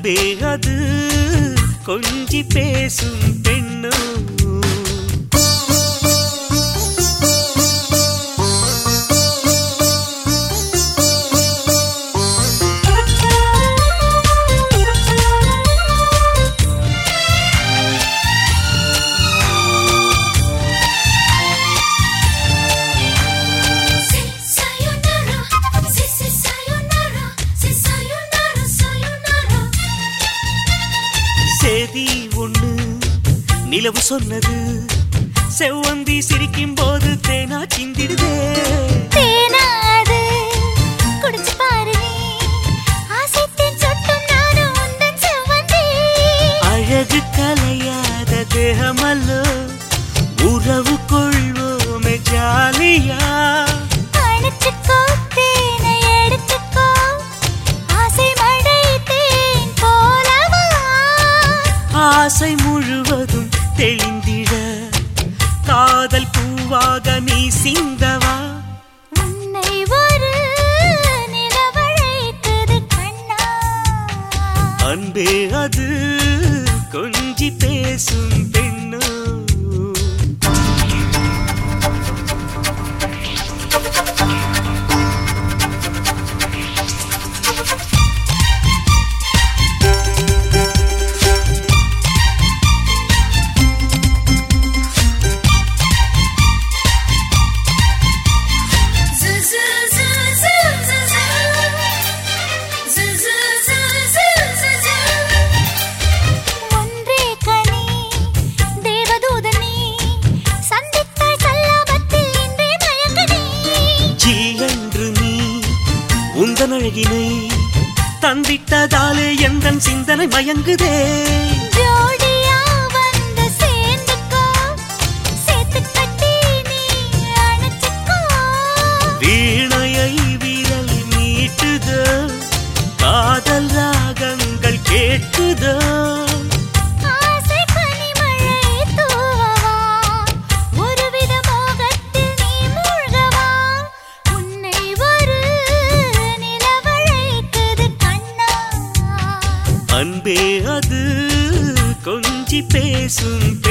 அன்பே அது கொஞ்சி பேசும் பெண்ணோ Sayonara, si si sayonara, si sayonara, sayonara. சேதி ஒண்ணு நிலவு சொன்னது செவ்வந்தி சிரிக்கும் போது தேனா சிந்திடுதே தேனாது குடிச்சு பாரு நீ ஆசை தேன் சொட்டும் நானும் உந்தன் செவ்வந்தி அழகு கலையாத தேகமல்லோ உறவு கொள்வோமே ஜாலியா அணைச்சுக்கோ தேனை எடுத்துக்கோ ஆசை மழை தேன் போலவா ஆசை முழுவதும் தெளிந்திட காதல் பூவாக நீ சிந்தவா உன்னை ஒரு நிலவழைக்குது கண்ணா அன்பே அது கொஞ்சி பேசும் பெண்ணோ ஒன்றே கனி தேவதூதனி சந்தித்தாய் சல்லாபத்தில் இன்றே மயங்கனி ஜீ என்று நீ உந்தன் அழகினை தந்திட்டதாலே எந்தன் சிந்தனை மயங்குதே ஜோடியா வந்து சேர்ந்துக்கோ சேர்த்து கட்டி நீ அணைச்சுக்கோ வீணையை விரல் மீட்டுதோ காதல் ராகங்கள் கேட்குதோ ஆசை பனிமழை தூவவா ஒருவித மோகத்தில் நீ மூழ்கவா உன்னை ஒரு நிலவழைக்குது கண்ணா அன்பே அது கொஞ்சி பேசும்